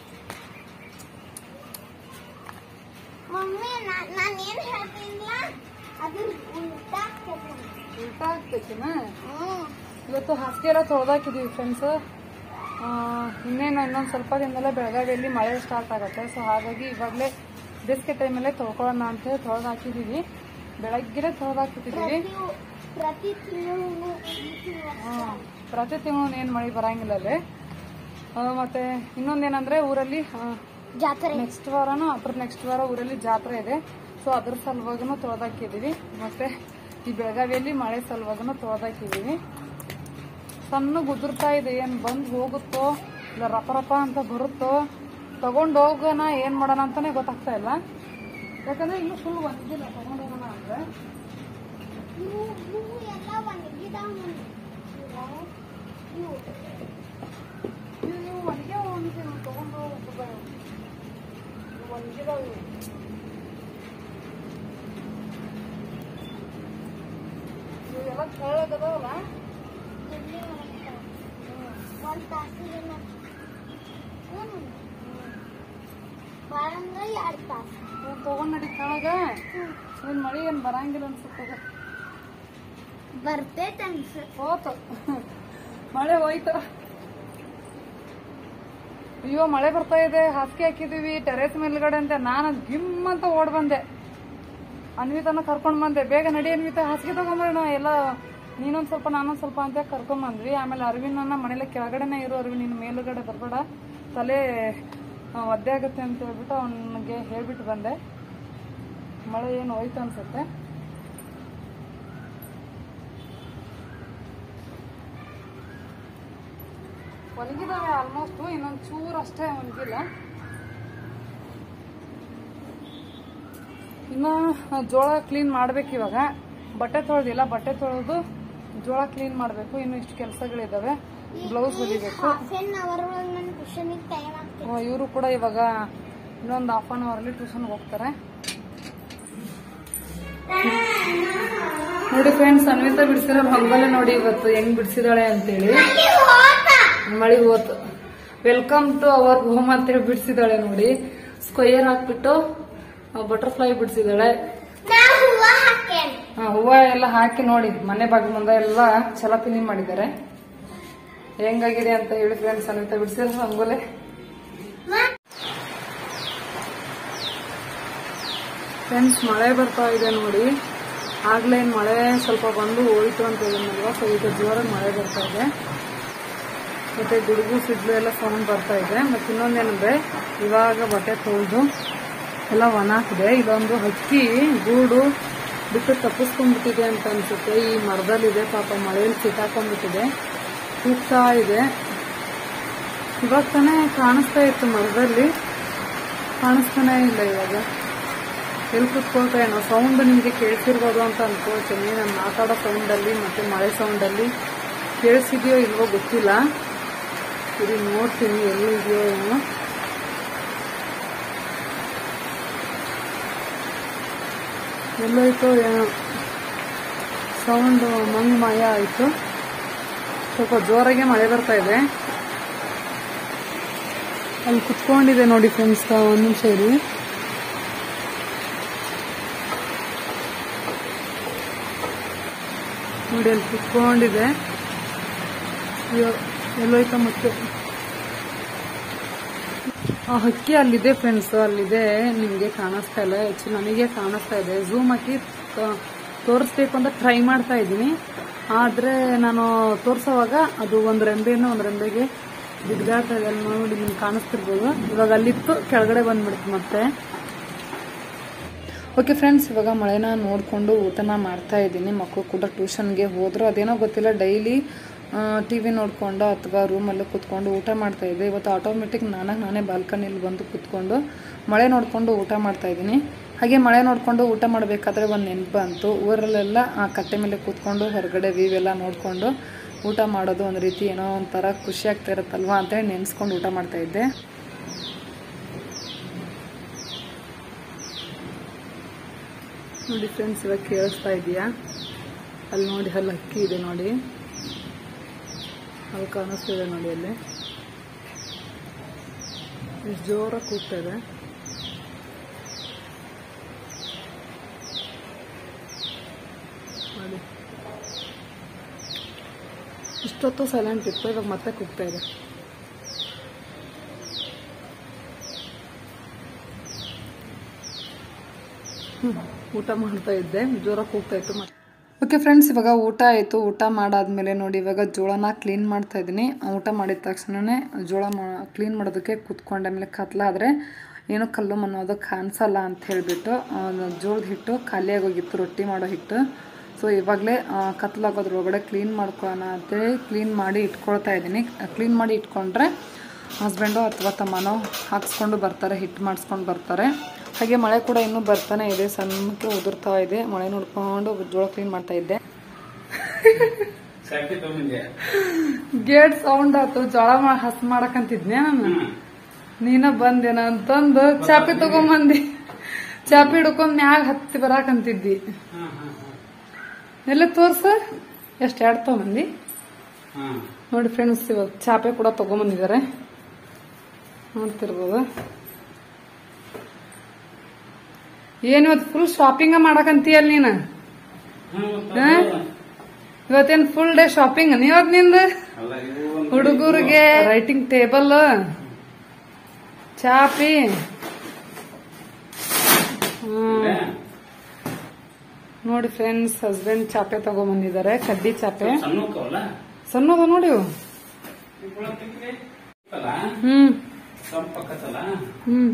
ಮಮ್ಮಿ ನಾನು ಏನ್ ಹೇಳ್ತಿಲ್ಲ ಅದು ಉಲ್ಟಾ ಆಗ್ತೈತೆ. ಉಲ್ಟಾ ಆಗ್ತೈತಿನ ಹ್ಮ್. ಇವತ್ತು ಹಾಸಿಗೆ ಎಲ್ಲ ತೊಳ್ದಾಕಿದೀವಿ ಫ್ರೆಂಡ್ಸ್ ಇನ್ನೇನು ಇನ್ನೊಂದು ಸ್ವಲ್ಪ ದಿನದಲ್ಲೇ ಬೆಳಗಾವಿಯಲ್ಲಿ ಮಳೆ ಸ್ಟಾರ್ಟ್ ಆಗುತ್ತೆ ಸೊ ಹಾಗಾಗಿ ಇವಾಗಲೇ ಬೇಸಿಗೆ ಟೈಮಲ್ಲೇ ತೊಳ್ಕೊಳ್ಳೋಣ ಅಂತ ಹೇಳಿ ತೊಳೆದು ಹಾಕಿದೀವಿ ಬೆಳಗ್ಗೆನೆ ತೊಳೆದು ಹಾಕಿಟ್ಟಿದೀವಿ ಪ್ರತಿ- ಪ್ರತಿ ತಿಂಗಳು ಹ್ಮ್. ಪ್ರತಿ ತಿಂಗಳು ಏನು ಮಳೆ ಬರಂಗಿಲ್ಲ ಅಲ್ಲಿ ಆ, ಮತ್ತೆ ಇನ್ನೊಂದೇನಂದ್ರೆ ಊರಲ್ಲಿ ಜಾತ್ರೆ ನೆಕ್ಸ್ಟ್ ವಾರನೂ ಅದ್ರ ನೆಕ್ಸ್ಟ್ ವಾರ ಊರಲ್ಲಿ ಜಾತ್ರೆ ಇದೆ ಸೊ ಅದ್ರ ಸಲುವಾಗೂ ತೊಳೆದಾಕಿದೀವಿ ಮತ್ತೆ ಈ ಬೆಳಗಾವಿಯಲ್ಲಿ ಮಳೆ ಸಲುವಾಗೂ ತೊಳೆದಾಕಿದೀವಿ ಸಣ್ಣ ಉದುರ್ತಾ ಇದೆ ಏನ್ ಬಂದ್ ಹೋಗುತ್ತೋ ಇಲ್ಲ ರಪ ರಪ ಅಂತ ಬರುತ್ತೋ ತಗೊಂಡ್ ಹೋಗೋಣ ಏನ್ ಮಾಡೋಣ ಅಂತಾನೆ ಗೊತ್ತಾಗ್ತಾ ಇಲ್ಲ ಯಾಕಂದ್ರೆ ಇನ್ನು ಫುಲ್ ಒಣಗಿಲ್ಲ ತಗೊಂಡ್ ಹೋಗೋಣ ಅಂದ್ರೆ ಇವು ಇವು ಎಲ್ಲ ಒಣಗಿದಾವ ಇವು ಇವು ಇವು ಒಣಗ್ಯಾವ ಒಣಗಿ ತಗೊಂಡ್ ಹೋಗ್ಬೇಕು ಒಣಗಿದಾವ ಇವು. ಇವೆಲ್ಲ ತೆಳ್ಳಗದಾವಲ್ಲ ಎಲ್ಲಿ ಒಣಗ್ತಾವ ಒಂದ್ ತಾಸಿಗೆ ಹ್ಮ್ ಭಾಳ ಅಂದ್ರೆ ಎರಡು ತಾಸು ಇವ್ ತಗೊಂಡ್ ನಡಿ ಕೆಳಗ ಏನ್ ಮಳಿ ಏನ್ ಬರಂಗಿಲ್ಲ ಅನ್ಸುತ್ತದ ಬರ್ತೈತೆ ಅನ್ಸ ಹೋತು ಮಳೆ ಹೋಯ್ತು ಅಯ್ಯೋ ಮಳೆ ಬರ್ತಾ ಇದೆ ಹಾಸಿಗೆ ಹಾಕಿದೀವಿ ಟೆರೇಸ್ ಮೇಲ್ಗಡೆ ಅಂತ ನಾನು ಗಿಮ್ ಅಂತ ಓಡ್ ಬಂದೆ ಅನ್ವಿತನ ಕರ್ಕೊಂಡ್ ಬಂದೆ ಬೇಗ ನಡಿ ಅನ್ವಿತ ಹಾಸಿಗೆ ತಗೊಂಬರೋಣ ಎಲ್ಲ ನೀನೊಂದ್ ಸ್ವಲ್ಪ ನಾನೊಂದ್ ಸ್ವಲ್ಪ ಅಂತ ಕರ್ಕೊಂಡ್ ಬಂದ್ವಿ ಆಮೇಲೆ ಅರವಿಂದನ್ನ ಮನೇಲಿ ಕೆಳಗಡೆನೆ ಇರೋ ಅರವಿಂದ್ ನಿನ್ ಮೇಲುಗಡೆ ಬರ್ಬೇಡ ತಲೆ ಆ, ಒದ್ದೆ ಆಗುತ್ತೆ ಅಂತ ಹೇಳ್ಬಿಟ್ಟು ಅವನಿಗೆ ಹೇಳ್ಬಿಟ್ಟು ಬಂದೆ ಮಳೆ ಏನು ಹೋಯ್ತು ಅನ್ಸುತ್ತೆ ಒಣಗಿದಾವೆ ಆಲ್ಮೋಸ್ಟ್ ಇನ್ನೊಂದು ಚೂರು ಅಷ್ಟೇ ಒಣಗಿಲ್ಲ ಇನ್ನು ಜೋಳ ಕ್ಲೀನ್ ಮಾಡ್ಬೇಕು ಇವಾಗ ಬಟ್ಟೆ ತೊಳೆದಿಲ್ಲ ಬಟ್ಟೆ ತೊಳೆದು ಜೋಳ ಕ್ಲೀನ್ ಮಾಡಬೇಕು ಇನ್ನು ಇಷ್ಟು ಕೆಲಸಗಳಿದಾವೆ ಬ್ಲೌಸ್ ಹೊಲಿಬೇಕು ಹಾಫ್ ಆನ್ ಅವರ್ ಒಳಗೆ ನನ್ನ ಟ್ಯೂಷನಿಗೆ ಟೈಮ್ ಆಗ್ತದೆ ಇವರು ಕೂಡ ಇವಾಗ ಇನ್ನೊಂದು ಹಾಫ್ ಅನ್ ಅವರ್ ಅಲ್ಲಿ ಟ್ಯೂಷನ್ ಹೋಗ್ತಾರೆ ನೋಡಿ ಫ್ರೆಂಡ್ಸ್ ಅನ್ವಿತಾ ಬಿಡಿಸಿರೋ ಹಂಗಲ್ಲ ನೋಡಿ ಇವತ್ತು ಹೆಂಗ್ ಬಿಡಿಸಿದಾಳೆ ಅಂತೇಳಿ ಮಳಿ ಹೋತು ವೆಲ್ಕಮ್ ಟು ಅವರ್ ಹೋಮ್ ಅಂತೇಳಿ ಬಿಡಿಸಿದಾಳೆ ನೋಡಿ ಸ್ಕ್ವಯರ್ ಹಾಕ್ಬಿಟ್ಟು ಬಟರ್ಫ್ಲೈ ಬಿಡಿಸಿದಾಳೆ ನಾ ಹೂವ ಹಾಕೇನ್ ಹೂವ ಎಲ್ಲ ಹಾಕಿ ನೋಡಿ ಮನೆ ಬಾಗಿಲು ಮುಂದೆ ಎಲ್ಲ ಚಲಪಿನಿ ಮಾಡಿದ್ದಾರೆ ಹೆಂಗಾಗಿದೆ ಅಂತ ಹೇಳಿ ಫ್ರೆಂಡ್ಸ್ ಅನ್ವಿತಾ ಬಿಡಿಸಿರೋ ರಂಗೋಲೆ ಫ್ರೆಂಡ್ಸ್ ಮಳೆ ಬರ್ತಾ ಇದೆ ನೋಡಿ ಆಗ್ಲೇ ಮಳೆ ಸ್ವಲ್ಪ ಬಂದು ಹೋಯ್ತು ಅಂತ ಹೇಳಿದ್ನಲ್ವಾ ಸೊ ಈಗ ಜೋರಾಗಿ ಮಳೆ ಬರ್ತಾ ಇದೆ ಮತ್ತೆ ಗುಡುಗು ಸಿಡ್ಲು ಎಲ್ಲ ಸೌಂಡ್ ಬರ್ತಾ ಇದೆ ಮತ್ತೆ ಇನ್ನೊಂದೇನಂದ್ರೆ ಇವಾಗ ಬಟ್ಟೆ ತೊಳೆದು ಎಲ್ಲ ಒಣ ಹಾಕಿದೆ ಇದೊಂದು ಹಕ್ಕಿ ಗೂಡು ಬಿಟ್ಟು ತಪ್ಪಿಸ್ಕೊಂಡ್ಬಿಟ್ಟಿದೆ ಅಂತ ಅನ್ಸುತ್ತೆ ಈ ಮರದಲ್ಲಿದೆ ಪಾಪ ಮಳೆಯಲ್ಲಿ ಸಿಕ್ಕಾಕೊಂಡ್ಬಿಟ್ಟಿದೆ ಕೂಗ್ತಾ ಇದೆ ಇವಾಗ ತಾನೇ ಕಾಣಿಸ್ತಾ ಇತ್ತು ಮರದಲ್ಲಿ ಕಾಣಿಸ್ತಾನೆ ಇಲ್ಲ ಇವಾಗ ಎಲ್ಲಿ ಕೂತ್ಕೊಳ್ತಾ ಏನೋ ಸೌಂಡ್ ನಿಮಗೆ ಕೇಳಿಸಿರ್ಬೋದು ಅಂತ ಅನ್ಕೊಳ್ತೀನಿ ನಾನು ಮಾತಾಡೋ ಸೌಂಡಲ್ಲಿ ಮತ್ತೆ ಮಳೆ ಸೌಂಡಲ್ಲಿ ಕೇಳಿಸಿದೆಯೋ ಇಲ್ವೋ ಗೊತ್ತಿಲ್ಲ ಸರಿ ನೋಡ್ತೀನಿ ಎಲ್ಲಿದೆಯೋ ಏನೋ ಎಲ್ಲೋಯ್ತೋ ಏನೋ ಸೌಂಡ್ ಮಂಗ್ ಮಾಯ ಆಯಿತು ಸ್ವಲ್ಪ ಜೋರಾಗೆ ಮಳೆ ಬರ್ತಾ ಇದೆ ಅಲ್ಲಿ ಕುತ್ಕೊಂಡಿದೆ ನೋಡಿ ಫ್ರೆಂಡ್ಸ್ ಒಂದು ನಿಮಿಷ ಇರಿ ನೋಡಿ ಅಲ್ಲಿ ಕುತ್ಕೊಂಡಿದೆ ಅಯ್ಯೋ ಎಲ್ಲೋಯ್ತ ಮತ್ತೆ ಆ ಹಕ್ಕಿ ಅಲ್ಲಿದೆ ಫ್ರೆಂಡ್ಸ್ ಅಲ್ಲಿದೆ ನಿಮಗೆ ಕಾಣಿಸ್ತಾ ಇಲ್ಲ ಹೆಚ್ಚು ನನಗೆ ಕಾಣಿಸ್ತಾ ಇದೆ ಝೂಮ್ ಹಾಕಿ ತ- ತೋರಿಸ್ಬೇಕು ಅಂತ ಟ್ರೈ ಮಾಡ್ತಾ ಇದ್ದೀನಿ ಆದ್ರೆ ನಾನು ತೋರ್ಸೋವಾಗ ಅದು ಒಂದು ರೆಂಬೆನೂ ಒಂದು ರೆಂಬೆಗೆ ಬಿದ್ದಾಡ್ತಾ ಇದೆ ಅಲ್ಲಿ ನೋಡಿ ನಿಮ್ಗೆ ಕಾಣಿಸ್ತಿರ್ಬೋದು ಇವಾಗ ಅಲ್ಲಿತ್ತು ಕೆಳಗಡೆ ಬಂದ್ಬಿಡ್ತು ಮತ್ತೆ ಓಕೆ ಫ್ರೆಂಡ್ಸ್ ಇವಾಗ ಮಳೆನ ನೋಡಿಕೊಂಡು ಊಟನ ಮಾಡ್ತಾ ಇದ್ದೀನಿ ಮಕ್ಕಳು ಕೂಡ ಟ್ಯೂಷನ್ಗೆ ಹೋದ್ರು ಅದೇನೋ ಗೊತ್ತಿಲ್ಲ ಡೈಲಿ ಟಿ ವಿ ನೋಡಿಕೊಂಡು ಅಥವಾ ರೂಮಲ್ಲಿ ಕೂತ್ಕೊಂಡು ಊಟ ಮಾಡ್ತಾ ಇದ್ದೆ ಇವತ್ತು ಆಟೋಮೆಟಿಕ್ ನಾನಾಗ ನಾನೇ ಬಾಲ್ಕನಿಯಲ್ಲಿ ಬಂದು ಕೂತ್ಕೊಂಡು ಮಳೆ ನೋಡಿಕೊಂಡು ಊಟ ಮಾಡ್ತಾ ಇದ್ದೀನಿ ಹಾಗೆ ಮಳೆ ನೋಡಿಕೊಂಡು ಊಟ ಮಾಡಬೇಕಾದ್ರೆ ಒಂದು ನೆನಪು ಬಂತು ಊರಲ್ಲೆಲ್ಲ ಆ ಕಟ್ಟೆ ಮೇಲೆ ಕೂತ್ಕೊಂಡು ಹೊರಗಡೆ ವ್ಯೂ ಎಲ್ಲ ನೋಡಿಕೊಂಡು ಊಟ ಮಾಡೋದು ಒಂದು ರೀತಿ ಏನೋ ಒಂಥರ ಖುಷಿ ಆಗ್ತಾ ಇರುತ್ತಲ್ವಾ ಅಂತೇಳಿ ನೆನೆಸ್ಕೊಂಡು ಊಟ ಮಾಡ್ತಾ ಇದ್ದೆ ನೋಡಿ ಫ್ರೆಂಡ್ಸ್ ಇವಾಗ ಕೇಳಿಸ್ತಾ ಇದೆಯಾ ಅಲ್ಲಿ ನೋಡಿ ಅಲ್ಲಿ ಅಕ್ಕಿ ಇದೆ ನೋಡಿ ಅಲ್ಲಿ ಕಾಣಿಸ್ತಿದೆ ನೋಡಿ ಅಲ್ಲಿ ಎಷ್ಟು ಜೋರಾಗಿ ಕೂಗ್ತಾ ಇದೆ ನೋಡಿ ಇಷ್ಟೊತ್ತು ಸೈಲೆಂಟ್ ಇತ್ತು ಇವಾಗ ಮತ್ತೆ ಕೂಗ್ತಾ ಇದೆ ಹ್ಮ್. ಊಟ ಮಾಡ್ತಾ ಇದ್ದೆ ಜೋರಾಗಿ ಕೂಗ್ತಾ ಇತ್ತು ಮತ್ತೆ ಓಕೆ ಫ್ರೆಂಡ್ಸ್ ಇವಾಗ ಊಟ ಆಯಿತು ಊಟ ಮಾಡಾದ್ಮೇಲೆ ನೋಡಿ ಇವಾಗ ಜೋಳನ ಕ್ಲೀನ್ ಮಾಡ್ತಾ ಇದ್ದೀನಿ ಊಟ ಮಾಡಿದ ತಕ್ಷಣನೇ ಜೋಳ ಕ್ಲೀನ್ ಮಾಡೋದಕ್ಕೆ ಕೂತ್ಕೊಂಡೆ ಆಮೇಲೆ ಕತ್ಲಾದರೆ ಏನೋ ಕಲ್ಲು ಮಣ್ಣೋದು ಕಾಣಿಸಲ್ಲ ಅಂತ ಹೇಳಿಬಿಟ್ಟು ಜೋಳದ ಹಿಟ್ಟು ಖಾಲಿಯಾಗಿ ಹೋಗಿತ್ತು ರೊಟ್ಟಿ ಮಾಡೋ ಹಿಟ್ಟು ಸೊ ಇವಾಗಲೇ ಕತ್ಲಾಗೋದ್ರೊಳಗಡೆ ಕ್ಲೀನ್ ಮಾಡ್ಕೊಳ್ಳೋಣ ಅಂತೇಳಿ ಕ್ಲೀನ್ ಮಾಡಿ ಇಟ್ಕೊಳ್ತಾ ಇದ್ದೀನಿ ಕ್ಲೀನ್ ಮಾಡಿ ಇಟ್ಕೊಂಡ್ರೆ ಹಸ್ಬೆಂಡು ಅಥವಾ ತಮ್ಮನೋ ಹಾಕ್ಸ್ಕೊಂಡು ಬರ್ತಾರೆ ಹಿಟ್ಟು ಮಾಡಿಸ್ಕೊಂಡು ಬರ್ತಾರೆ ಹಾಗೆ ಮಳೆ ಕೂಡ ಇನ್ನೂ ಬರ್ತಾನೆ ಇದೆ ಸಣ್ಣಕ್ಕೆ ಉದುರ್ತಾ ಇದೆ ಮಳೆ ನೋಡ್ಕೊಂಡು ಜೋಳ ಕ್ಲೀನ್ ಮಾಡ್ತಾ ಇದ್ದೆ ಸಾಕಿ ತಗೊಂಡೆ ಗೇಟ್ ಸೌಂಡ್ ಆತು ಜೋಳ ಮಾ- ಹಸ್ ಮಾಡಕಂತಿದ್ನೆ ನಾನು ನೀನ ಬಂದೇನ ಅಂತಂದು ಚಾಪಿ ತಗೊಂಬಂದಿ ಚಾಪಿ ಹಿಡ್ಕೊಂಡ್ ಮ್ಯಾಗ ಹತ್ತಿ ಬರಾಕಂತಿದ್ದಿ ಹಾ ಹಾ ಎಲ್ಲ ತೋರ್ಸ ಎಷ್ಟು ಎರಡು ತಗೊಂಬಂದಿ ಹಾ ನೋಡಿ ಫ್ರೆಂಡ್ಸ್ ಇವಾಗ ಚಾಪೆ ಕೂಡ ತಗೊಂಬಂದಿದ್ದಾರೆ ನೋಡ್ತಿರ್ಬೋದು ಏನ್ ಇವತ್ತು ಫುಲ್ ಶಾಪಿಂಗ್ ಮಾಡಕಂತೀಯಲ್ಲ ನೀನು ಹಾ? ಇವತ್ತೇನ್ ಫುಲ್ ಡೇ ಶಾಪಿಂಗ್ ನೀವತ್ ನಿಂದ ಅಲ್ಲ ಇವು ಒಂದು ಹುಡುಗರಿಗೆ ರೈಟಿಂಗ್ ಟೇಬಲ್ ಚಾಪಿ ಹ್ಮ್. ನೋಡಿ ಫ್ರೆಂಡ್ಸ್ ಹಸ್ಬೆಂಡ್ ಚಾಪೆ ತಗೊಂಬಂದಿದ್ದಾರೆ ಕಡ್ಡಿ ಚಾಪೆ ಸಣ್ಣಕ್ಕವಲ್ಲ ಸಣ್ಣದ ನೋಡಿ ಇವು. ಇವುಗಳ ತಿಂಗ್ಳಿ ಅಲ್ಲ ಹ್ಮ್ ಸಂಪಕ್ಕತ್ತಲ್ಲ ಹ್ಮ್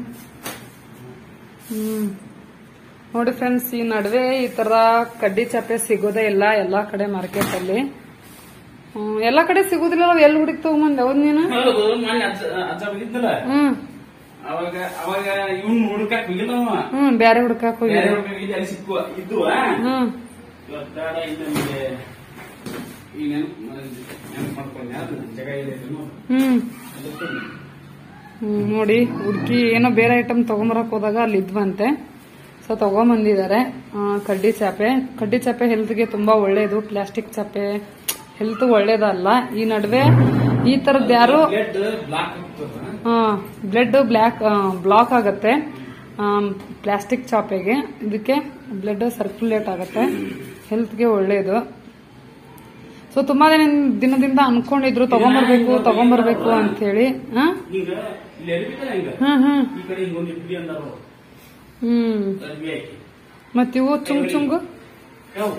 ಹ್ಮ್ ನೋಡಿ ಫ್ರೆಂಡ್ಸ್ ಈ ನಡುವೆ ಈ ತರ ಕಡ್ಡಿ ಚಾಪೆ ಸಿಗೋದೇ ಇಲ್ಲ ಎಲ್ಲಾ ಕಡೆ ಮಾರ್ಕೆಟ್ ಅಲ್ಲಿ ಹ್ಮ್, ಎಲ್ಲಾ ಕಡೆ ಸಿಗುದಿಲ್ಲ ನಾವ್ ಎಲ್ಲಿ ಹುಡುಕ್ ತಗೊಂಬಂದೆ ಹೌದ್ ನೀನು ಹೌದು ಮೊನ್ನೆ ಅಜ್ಜ ಅಜ್ಜ ಬಂದಿದ್ದಲ್ಲ ಹ್ಮ್ ಅವಾಗ ಅವಾಗ ಇವ್ನ್ ಹುಡುಕಾಕ್ ಹೋಗಿಲ್ಲ ಅವ ಹ್ಮ್ ಬ್ಯಾರೆ ಹುಡ್ಕಾಕ್ ಹೋಗಿ ಬೇರೆ ಹುಡುಗ ಇಲ್ಲಿ ಅಲ್ಲಿ ಸಿಕ್ಕುವ ಇದ್ದುವ ಹ್ಮ್ ಇವತ್ತಾಡ ಇನ್ನು ನಮಗೆ ಈ ನೆನಪು ನೆನಪು ಮಾಡ್ಕೊಂಡೆ ಅದು ಜಾಗ ಇದೆ ನೋಡು ಹ್ಮ್ ಅದಕ್ಕೆ ಹ್ಮ್, ನೋಡಿ ಹುಡುಕಿ ಏನೋ ಬೇರೆ ಐಟಮ್ ತಗೊಂಬರಕ್ ಹೋದಾಗ ಅಲ್ಲಿ ಇದ್ವಂತೆ ಸೊ ತಗೊಂಬಂದಿದ್ದಾರೆ ಆ, ಕಡ್ಡಿ ಚಾಪೆ ಕಡ್ಡಿ ಚಾಪೆ ಹೆಲ್ತ್ಗೆ ತುಂಬಾ ಒಳ್ಳೇದು ಪ್ಲಾಸ್ಟಿಕ್ ಚಾಪೆ ಹೆಲ್ತ್ ಒಳ್ಳೇದಲ್ಲ ಈ ನಡುವೆ ಈ ತರದ್ ಯಾರು ಬ್ಲಡ್ ಬ್ಲಾಕ್ ಆಗ್ತದ ಬ್ಲಡ್ ಬ್ಲ್ಯಾಕ್ ಬ್ಲಾಕ್ ಆಗತ್ತೆ ಪ್ಲಾಸ್ಟಿಕ್ ಚಾಪೆಗೆ ಇದಕ್ಕೆ ಬ್ಲಡ್ ಸರ್ಕ್ಯುಲೇಟ್ ಆಗತ್ತೆ ಹೆಲ್ತ್ಗೆ ಒಳ್ಳೇದು ಸೊ ತುಂಬಾ ದಿನ ದಿನದಿಂದ ಅನ್ಕೊಂಡಿದ್ರು ತಗೊಂಬರ್ಬೇಕು ತಗೊಂಬರ್ಬೇಕು ಅಂತ ಹೇಳಿ ಹಾ ಈಗ ಇಲ್ಲಿ ಎಲ್ಬಿದ್ದಾರೆ ಹಿಂಗ ಹ್ಮ್ ಹ್ಮ್ ಈ ಕಡೆ ಹಿಂಗೊಂದು ಇಡ್ಲಿ ಅಂದಾರ ಹ್ಮ್ ಅರ್ಬಿ ಹಾಕಿ ಮತ್ತಿವು ಚುಂಗ್ ಚುಂಗು ಯಾವ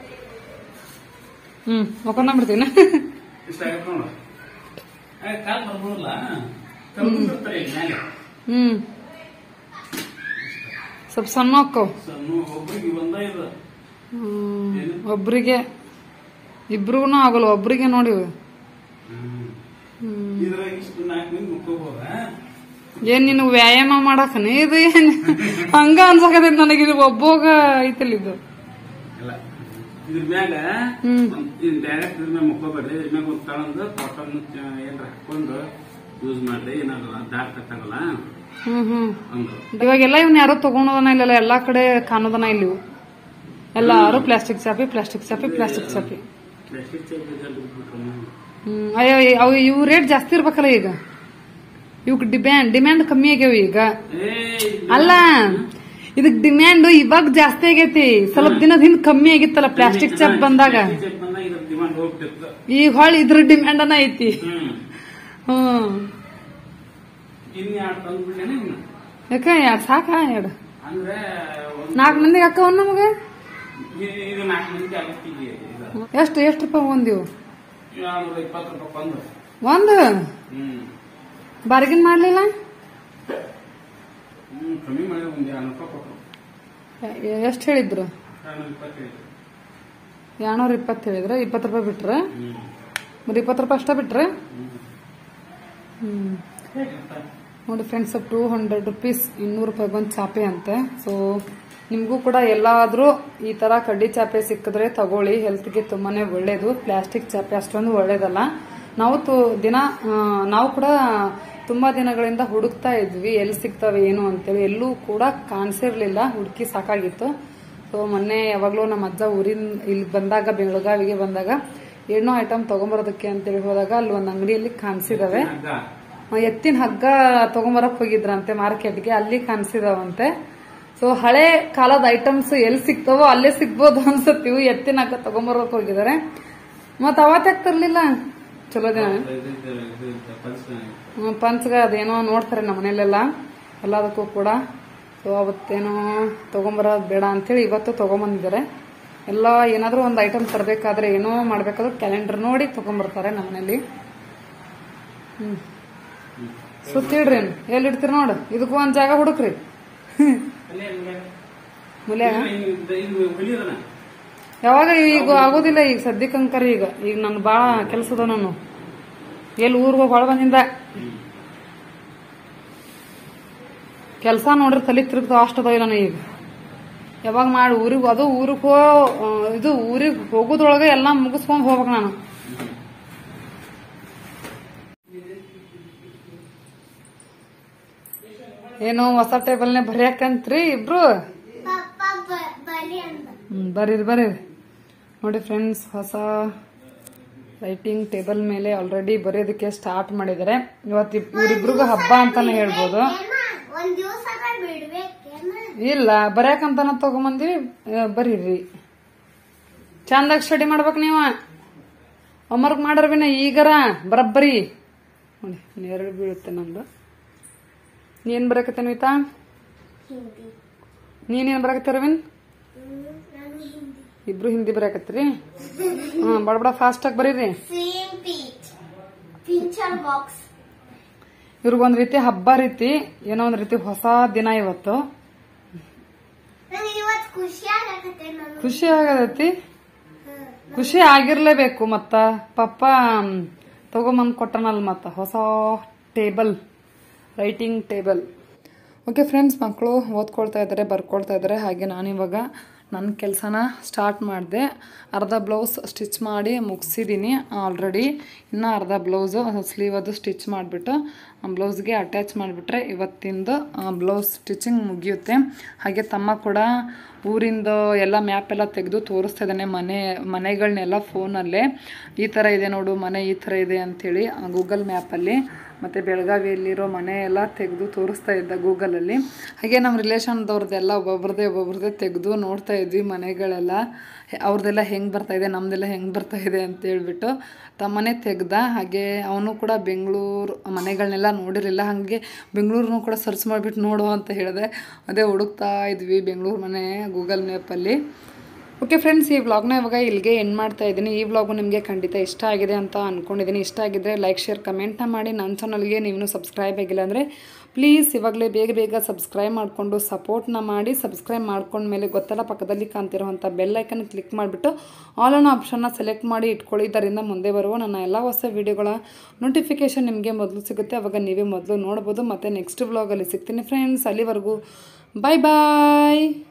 ಹ್ಮ್ ಮಕೊಂಡ ಬಿಡ್ತೀನಿ ಇಷ್ಟ ಆಗತ್ತೆ ನೋಡು ಆ, ಕಾಲ್ ಬರ್ಬೋದಲ್ಲ ಕರ್ಕೊಂಡ್ಬಿಡ್ತಾರೆ ಈಗ ಮ್ಯಾಲೆ ಹ್ಮ್ ಸ್ವಲ್ಪ ಸಣ್ಣ ಹಾಕವು ಸಣ್ಣ ಒಬ್ರಿಗೆ ಒಂದ ಇದು ಒಬ್ರಿಗೆ ಇಬ್ರಿಗೂ ಆಗಲ್ಲ ಒಬ್ರಿಗೆ ನೋಡಿ ಇವು. ಇದ್ರಾಗ ಇಷ್ಟು ನಾಲ್ಕು ಮಂದಿ ಮುಕ್ಕೋಬೋದ ಏನ್ ನಿನ್ ವ್ಯಾಯಾಮ ಮಾಡಕನೇ ಇದು ಏನ್ ಹಂಗ ಅನ್ಸಕತೈತಿ ನನಗೆ ಇದು ಒಬ್ಬೋಗ ಐತಲ್ಲ ಇದು ಇಲ್ಲ ಇದ್ರ ಮ್ಯಾಗ ಹ್ಮ್. ಇದು ಡೈರೆಕ್ಟ್ ಇದ್ರ ಮ್ಯಾಗ ಮುಕ್ಕೋಬೇಡ್ರಿ ಇದ್ರ ಮ್ಯಾಗ ಒಂದು ತಗೊಂಡು ಕಾಟನ್ ಏನ್ರ ಹಾಕೊಂಡು ಯೂಸ್ ಮಾಡ್ರಿ ಏನಾಗಲ್ಲ ದಾಟ್ ಕಟ್ಟಾಗಲ್ಲ ಹ್ಮ್ ಹ್ಮ್ ಅಂದ್ರು ಇವಾಗೆಲ್ಲ ಇವ್ನ ಯಾರೋ ತಗೊಳೋದನ ಇಲ್ಲಲ್ಲ ಎಲ್ಲಾ ಕಡೆ ಕಾಣೋದನ ಇಲ್ಲಿ ಇವು ಎಲ್ಲಾರು ಪ್ಲಾಸ್ಟಿಕ್ ಚಾಪಿ ಪ್ಲಾಸ್ಟಿಕ್ ಚಾಪಿ ಪ್ಲಾಸ್ಟಿಕ್ ಚಾಪಿ ಪ್ಲಾಸ್ಟಿಕ್ ಚೇಪ್ ಬಿಟ್ಬಿಟ್ರು ಹ್ಮ್ ಅಯ್ಯೋ ಅವು ಇವು ರೇಟ್ ಜಾಸ್ತಿ ಇರ್ಬೇಕಲ್ಲ ಈಗ ಇವಕ್ ಡಿಮ್ಯಾಂಡ್ ಡಿಮ್ಯಾಂಡ್ ಕಮ್ಮಿ ಆಗ್ಯಾವ ಈಗ ಏ ಅಲ್ಲ ಇದಕ್ ಡಿಮ್ಯಾಂಡ್ ಇವಾಗ ಜಾಸ್ತಿ ಆಗೈತಿ ಸ್ವಲ್ಪ ದಿನದ ಹಿಂದ್ ಕಮ್ಮಿ ಆಗಿತ್ತಲ್ಲ ಪ್ಲಾಸ್ಟಿಕ್ ಚಾಪ್ ಬಂದಾಗ ಪ್ಲಾಸ್ಟಿಕ್ ಚೇಪ್ ಬಂದಾಗ ಇದ್ರ ಡಿಮಾಂಡ್ ಹೋಗ್ತಿತ್ತು ಈಗ ಹೊಳ್ ಇದ್ರ ಡಿಮ್ಯಾಂಡ್ ಅನ್ನ ಐತಿ ಹ್ಮ್ ಹ್ಮ್ ಇನ್ ಯಾರು ತಂದ್ಬಿಟ್ಟೇನೆ ಇನ್ನು ಯಾಕ ಎರಡ್ ಸಾಕ ಎರಡ್ ಅಂದ್ರೆ ಒಂದ್- ನಾಲ್ಕ್ ಮಂದಿಗೆ ಅಕ್ಕ ಒಂದ್ ನಮಗ ಇ- ಇದು ನಾಲ್ಕು ಮಂದಿ ಆಗತ್ತಿಗೆ ಇದು ಎಷ್ಟು ಎಷ್ಟು ರೂಪಾಯಿ ಒಂದಿವು ಏಳ್ನೂರ ಇಪ್ಪತ್ತು ರೂಪಾಯಿ ಬಂದು ಒಂದು ಹ್ಮ್ ಬಾರ್ಗಿನ್ ಮಾಡ್ಲಿಲ್ಲ ಹ್ಮ್ ಕಮ್ಮಿ ಮಾಡಿ ಒಂದ್ ಏಳ್ನೂರು ರೂಪಾಯಿ ಕೊಟ್ಟರು ಎಷ್ಟು ಹೇಳಿದ್ರು ಏಳ್ನೂರ ಇಪ್ಪತ್ತೈದು ಎರಡ್ನೂರ ಇಪ್ಪತ್ತು ಹೇಳಿದ್ರ ಇಪ್ಪತ್ತು ರೂಪಾಯಿ ಬಿಟ್ರ ಹ್ಮ್ మరి ಇಪ್ಪತ್ತು ರೂಪಾಯಿ ಅಷ್ಟ ಬಿಟ್ರ ಹ್ಮ್ ಹ್ಮ್ ಹೇಗಿರ್ತ? ನೋಡಿ ಫ್ರೆಂಡ್ಸ್ ಟೂ ಹಂಡ್ರೆಡ್ ರುಪೀಸ್ ಇನ್ನೂರು ರೂಪಾಯಿ ಬಂದು ಚಾಪೆ ಅಂತೆ ಸೊ ನಿಮಗೂ ಕೂಡ ಎಲ್ಲಾದ್ರೂ ಈ ತರ ಕಡ್ಡಿ ಚಾಪೆ ಸಿಕ್ಕಿದ್ರೆ ತಗೊಳ್ಳಿ ಹೆಲ್ತ್ಗೆ ತುಂಬಾನೇ ಒಳ್ಳೇದು ಪ್ಲಾಸ್ಟಿಕ್ ಚಾಪೆ ಅಷ್ಟೊಂದು ಒಳ್ಳೇದಲ್ಲ ನಾವು ತು- ದಿನ ಆ, ನಾವು ಕೂಡ ತುಂಬಾ ದಿನಗಳಿಂದ ಹುಡುಕ್ತಾ ಇದ್ವಿ ಎಲ್ಲಿ ಸಿಗ್ತವೆ ಏನು ಅಂತೇಳಿ ಎಲ್ಲೂ ಕೂಡ ಕಾಣಿಸಿರ್ಲಿಲ್ಲ ಹುಡುಕಿ ಸಾಕಾಗಿತ್ತು ಸೊ ಮೊನ್ನೆ ಯಾವಾಗ್ಲೂ ನಮ್ಮ ಅಜ್ಜ ಊರಿನ ಇಲ್ಲಿ ಬಂದಾಗ ಬೆಳಗಾವಿಗೆ ಬಂದಾಗ ಏನೋ ಐಟಮ್ ತಗೊಂಬರೋದಕ್ಕೆ ಅಂತೇಳಿ ಹೋದಾಗ ಅಲ್ಲಿ ಒಂದು ಅಂಗಡಿಯಲ್ಲಿ ಕಾಣಿಸಿದಾವೆ ಹಗ್ಗ. ಎತ್ತಿನ ಹಗ್ಗ ತಗೊಂಬರಕ್ ಹೋಗಿದ್ರಂತೆ ಮಾರ್ಕೆಟ್ಗೆ ಅಲ್ಲಿ ಕಾಣಿಸಿದವಂತೆ ಸೊ ಹಳೆ ಕಾಲದ ಐಟಮ್ಸ್ ಎಲ್ಲಿ ಸಿಗ್ತಾವೋ ಅಲ್ಲೇ ಸಿಗ್ಬೋದು ಅನ್ಸತ್ತೀವಿ ಎತ್ತಿನ ಹಗ್ಗ ತಗೊಂಬರಕ್ ಹೋಗಿದ್ದಾರೆ ಮತ್ ಅವತ್ತಾಗ ತರ್ಲಿಲ್ಲ ಚಲೋ ದಿನ ಇದು- ಇದು- ಇದು- ಇದು ಪಲ್ಸ್ನ ಹ್ಮ್, ಪಂಚ್ಗ ಅದೇನೋ ನೋಡ್ತಾರೆ ನಮ್ಮ ಮನೇಲೆಲ್ಲ ಎಲ್ಲದಕ್ಕೂ ಕೂಡ ಸೊ ಅವತ್ತೇನೋ ತಗೊಂಬರೋದು ಬೇಡ ಅಂತೇಳಿ ಇವತ್ತು ತಗೊಂಬಂದಿದ್ದಾರೆ ಎಲ್ಲ ಏನಾದ್ರೂ ಒಂದು ಐಟಮ್ ತರಬೇಕಾದ್ರೆ ಏನೋ ಮಾಡ್ಬೇಕಾದ್ರೆ ಕ್ಯಾಲೆಂಡರ್ ನೋಡಿ ತಗೊಂಬರ್ತಾರೆ ನಮ್ಮ ಮನೇಲಿ ಹ್ಮ್ ಸುತ್ತಿಡ್ರಿ ಎಲ್ಲಿ ಇಡ್ತೀರಿ ನೋಡು ಇದಕ್ಕೂ ಒಂದ್ ಜಾಗ ಹುಡುಕ್ರಿ ಅಲ್ಲೇ ಅಲ್ಲೇ. ಮುಲ್ಯಾಗ ಇದು- ಇದು- ಇದು ಹೊಲಿಯೋದನ? ಯಾವಾಗ ಈಗ ಆಗೋದಿಲ್ಲ ಈಗ ಸದ್ಯಕ್ಕೆ ಅಂಕರ್ ಈಗ ಈಗ ನನ್ ಬಾಳ ಕೆಲ್ಸದ ನಾನು ಎಲ್ಲಿ ಊರ್ಗ ಹೊಳ ಬಂದಿಂದ ಕೆಲಸ ನೋಡ್ರಿ ತಲೆ ತಿರುಗ್ತಾವ ಅಷ್ಟದ ನಾನು ಈಗ ಯಾವಾಗ ಮಾಡಿ ಊರಿಗೆ ಅದು ಊರಿಗೆ ಹೋ ಆ, ಇದು ಊರಿಗೆ ಹೋಗೋದ್ರೊಳಗೆ ಎಲ್ಲ ಮುಗಿಸ್ಕೊಂಡ್ ಹೋಗ್ಬೇಕು ನಾನು ಏನು ಹೊಸ ಟೇಬಲ್ನೇ ಬರೆಯಾಕಂತ್ರಿ ಇಬ್ರು ಪಪ್ಪ ಬ- ಬರಿ ಅಂದ ಹ್ಮ್, ಬರೀರಿ ಬರೀರಿ ನೋಡಿ ಫ್ರೆಂಡ್ಸ್ ಹೊಸ ರೈಟಿಂಗ್ ಟೇಬಲ್ ಮೇಲೆ ಆಲ್ರೆಡಿ ಬರೆಯೋದಕ್ಕೆ ಸ್ಟಾರ್ಟ್ ಮಾಡಿದ್ದಾರೆ ಇವತ್ತು ಇವರಿಬ್ರಿಗೂ ಹಬ್ಬ ಅಂತಾನೆ ಹೇಳ್ಬೋದು ಏನ ಒಂದ್ ದಿವಸ ಬಿಡ್ಬೇಕೇನ ಇಲ್ಲ ಬರ್ಯಾಕಂತಾನ ತಗೊಂಬಂದಿವಿ ಆ, ಬರೀರಿ ಚಂದಾಗ ಸ್ಟಡಿ ಮಾಡ್ಬೇಕು ನೀವ ಹೋಮ್ವರ್ಕ್ ಮಾಡ್ರ ಬಿನ ಈಗರ ಬರಬ್ಬರಿ ನೋಡಿ ನೆರಳು ಬೀಳುತ್ತೆ ನಂದು ನೀನ್ ಬರಕತ್ತೇನ ವಿತಾ ಹಿಂದಿ ನೀನೇನ್ ಬರಕತ್ತ ರವಿನ್ ಹ್ಮ್, ನಾನು ಹಿಂದಿ ಇಬ್ರು ಹಿಂದಿ ಬರಕತ್ತೀರಿ ಹಾ ಬಡ ಬಡ ಫಾಸ್ಟ್ ಆಗಿ ಬರೀರಿ ಸೇಮ್ ಪೀಚ್ ಪಿಂಚರ್ ಬಾಕ್ಸ್ ಇವ್ರಿಗೊಂದ್ ರೀತಿ ಹಬ್ಬ ರೀತಿ ಏನೋ ಒಂದ್ ರೀತಿ ಹೊಸ ದಿನ ಇವತ್ತು ನಂಗೆ ಇವತ್ತು ಖುಷಿ ಆಗತ್ತೆ ನಾನು ಖುಷಿ ಆಗತೈತಿ ಹ್ಮ್. ಖುಷಿ ಆಗಿರ್ಲೇಬೇಕು ಮತ್ತ ಪಪ್ಪ ಮ್, ತಗೊಂಬಂದ್ ಕೊಟ್ಟನಲ್ ಮತ್ತ ಹೊಸ table writing table okay friends ಮಕ್ಕಳು ಓದ್ಕೊಳ್ತಾ ಇದ್ದಾರೆ ಬರ್ಕೊಳ್ತಾ ಇದ್ದಾರೆ ಹಾಗೆ ನಾನಿವಾಗ ನನ್ನ ಕೆಲಸನ ಸ್ಟಾರ್ಟ್ ಮಾಡಿದೆ ಅರ್ಧ ಬ್ಲೌಸ್ ಸ್ಟಿಚ್ ಮಾಡಿ ಮುಗಿಸಿದ್ದೀನಿ ಆಲ್ರೆಡಿ ಇನ್ನು ಅರ್ಧ ಬ್ಲೌಸು ಸ್ಲೀವ್ ಅದು ಸ್ಟಿಚ್ ಮಾಡಿಬಿಟ್ಟು ಬ್ಲೌಸ್ಗೆ ಅಟ್ಯಾಚ್ ಮಾಡಿಬಿಟ್ರೆ ಇವತ್ತಿಂದು ಬ್ಲೌಸ್ ಸ್ಟಿಚಿಂಗ್ ಮುಗಿಯುತ್ತೆ ಹಾಗೆ ತಮ್ಮ ಕೂಡ ಊರಿಂದು ಎಲ್ಲ ಮ್ಯಾಪ್ ಎಲ್ಲ ತೆಗೆದು ತೋರಿಸ್ತಾ ಇದ್ದಾನೆ ಮನೆ ಮನೆಗಳನ್ನೆಲ್ಲ ಫೋನಲ್ಲೇ ಈ ಥರ ಇದೆ ನೋಡು ಮನೆ ಈ ಥರ ಇದೆ ಅಂಥೇಳಿ ಗೂಗಲ್ ಮ್ಯಾಪಲ್ಲಿ ಮತ್ತು ಬೆಳಗಾವಿಯಲ್ಲಿರೋ ಮನೆ ಎಲ್ಲ ತೆಗೆದು ತೋರಿಸ್ತಾ ಇದ್ದ ಗೂಗಲಲ್ಲಿ ಹಾಗೆ ನಮ್ಮ ರಿಲೇಷನ್ದವ್ರದ್ದೆಲ್ಲ ಒಬ್ಬೊಬ್ರದ್ದೇ ಒಬ್ಬೊಬ್ರದ್ದೇ ತೆಗೆದು ನೋಡ್ತಾ ಇದ್ವಿ ಮನೆಗಳೆಲ್ಲ ಹೆ- ಅವ್ರದ್ದೆಲ್ಲ ಹೆಂಗೆ ಬರ್ತಾ ಇದೆ ನಮ್ಮದೆಲ್ಲ ಹೆಂಗೆ ಬರ್ತಾ ಇದೆ ಅಂತ ಹೇಳ್ಬಿಟ್ಟು ತಮ್ಮನೇ ತೆಗ್ದ ಹಾಗೆ ಅವನು ಕೂಡ ಬೆಂಗಳೂರು ಮನೆಗಳನ್ನೆಲ್ಲ ನೋಡಿರಲಿಲ್ಲ ಹಾಗೆ ಬೆಂಗಳೂರನ್ನು ಕೂಡ ಸರ್ಚ್ ಮಾಡಿಬಿಟ್ಟು ನೋಡು ಅಂತ ಹೇಳಿದೆ ಅದೇ ಹುಡುಕ್ತಾ ಇದ್ವಿ ಬೆಂಗಳೂರು ಮನೆ ಗೂಗಲ್ ಮ್ಯಾಪಲ್ಲಿ ಓಕೆ ಫ್ರೆಂಡ್ಸ್ ಈ ವ್ಲಾಗ್ನ ಇವಾಗ ಇಲ್ಲಿಗೆ ಎಂಡ್ ಮಾಡ್ತಾ ಇದ್ದೀನಿ ಈ ವ್ಲಾಗು ನಿಮಗೆ ಖಂಡಿತ ಇಷ್ಟ ಆಗಿದೆ ಅಂತ ಅಂದ್ಕೊಂಡಿದ್ದೀನಿ ಇಷ್ಟ ಆಗಿದ್ದರೆ ಲೈಕ್ ಶೇರ್ ಕಮೆಂಟ್ನ ಮಾಡಿ ನನ್ನ ಚಾನಲ್ಗೆ ನೀವು ಸಬ್ಸ್ಕ್ರೈಬ್ ಆಗಿಲ್ಲ ಅಂದರೆ ಪ್ಲೀಸ್ ಇವಾಗಲೇ ಬೇಗ ಬೇಗ ಸಬ್ಸ್ಕ್ರೈಬ್ ಮಾಡಿಕೊಂಡು ಸಪೋರ್ಟ್ನ ಮಾಡಿ ಸಬ್ಸ್ಕ್ರೈಬ್ ಮಾಡ್ಕೊಂಡ್ಮೇಲೆ ಗೊತ್ತಲ್ಲ ಪಕ್ಕದಲ್ಲಿ ಕಾಣ್ತಿರೋವಂಥ ಬೆಲ್ ಐಕನ್ ಕ್ಲಿಕ್ ಮಾಡಿಬಿಟ್ಟು ಆಲ್ ಆನ್ ಆಪ್ಷನ್ನ ಸೆಲೆಕ್ಟ್ ಮಾಡಿ ಇಟ್ಕೊಳ್ಳಿ ಇದರಿಂದ ಮುಂದೆ ಬರುವ ನನ್ನ ಎಲ್ಲ ಹೊಸ ವೀಡಿಯೋಗಳ ನೋಟಿಫಿಕೇಷನ್ ನಿಮಗೆ ಮೊದಲು ಸಿಗುತ್ತೆ ಅವಾಗ ನೀವೇ ಮೊದಲು ನೋಡ್ಬೋದು ಮತ್ತು ನೆಕ್ಸ್ಟ್ ವ್ಲಾಗಲ್ಲಿ ಸಿಗ್ತೀನಿ ಫ್ರೆಂಡ್ಸ್ ಅಲ್ಲಿವರೆಗೂ ಬಾಯ್ ಬಾಯ್